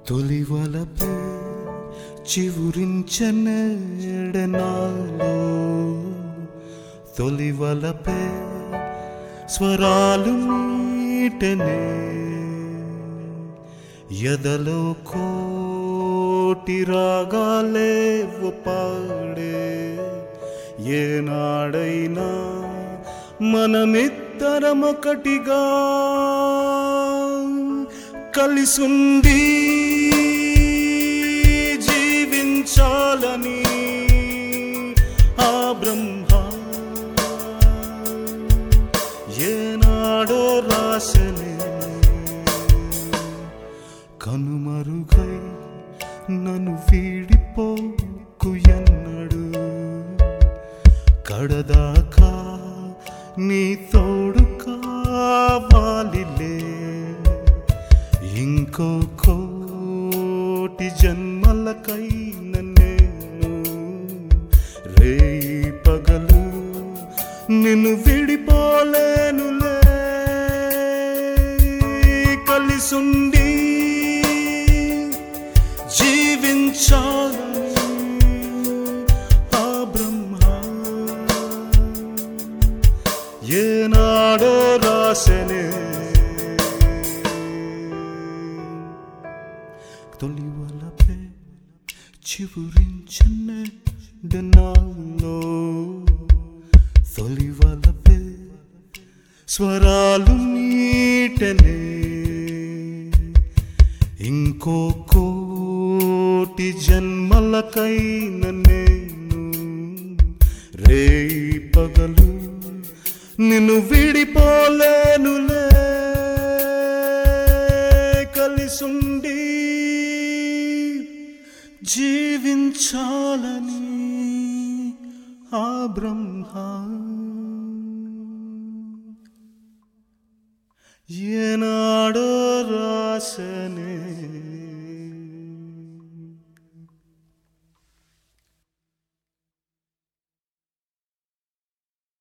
తొలివలపై చివురించనేడనాలో తొలివలపై స్వరాలు మీటనే ఎదలో కోటి రాగాలే పాడే ఏనాడైనా మనమిద్దరమొకటిగా కలిసుండి జీవించాలని ఆ బ్రహ్మ ఏనాడో రాసనే కనుమరుగై నన్ను వీడిపోకు ఎన్నడు కడదాకా నీ తోడు కావాలిలే ఇంకో కోటి జన్మలకైన నేను రేయి పగలు నిన్ను విడిపోలేనులే కలిసుండి జీవించాలని ఆ బ్రహ్మ ఏనాడో రాసనే తొలి వలపే చివురించనే నాలో తొలి వలపే స్వరాలు మీటనే ఇంకో కోటి జన్మలకైన నేను రేయి పగలు నిన్ను విడిపోలేనులే కలిసుండి జీవించాలని ఆ బ్రహ్మ ఏనాడో రాసనే